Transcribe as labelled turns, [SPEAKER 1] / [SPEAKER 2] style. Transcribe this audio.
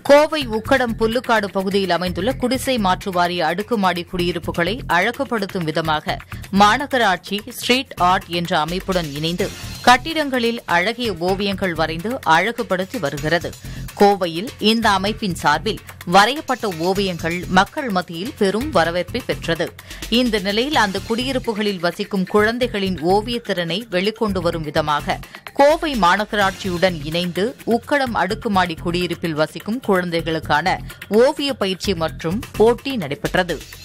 [SPEAKER 1] கோவை உக்கடம் புல்லுக்காடு பகுதியில் அமைந்துள்ள குடிசை மாற்று வாரிய அடுக்குமாடி குடியிருப்புகளை அழகுபடுத்தும் விதமாக மாநகராட்சி ஸ்ட்ரீட் ஆர்ட் என்ற அமைப்புடன் இணைந்து கட்டிடங்களில் அழகிய ஓவியங்கள் வரைந்து அழகுபடுத்தி வருகிறது கோவையில் இந்த அமைப்பின் சார்பில் வரையப்பட்ட ஓவியங்கள் மக்கள் மத்தியில் பெரும் வரவேற்பை பெற்றது இந்த நிலையில் அந்த குடியிருப்புகளில் வசிக்கும் குழந்தைகளின் ஓவியத்திறனை வெளிக்கொண்டு வரும் விதமாக கோவை மாநகராட்சியுடன் இணைந்து உக்கடம் அடுக்குமாடி குடியிருப்பில் வசிக்கும் குழந்தைகளுக்கான ஓவிய பயிற்சி மற்றும் போட்டி நடைபெற்றது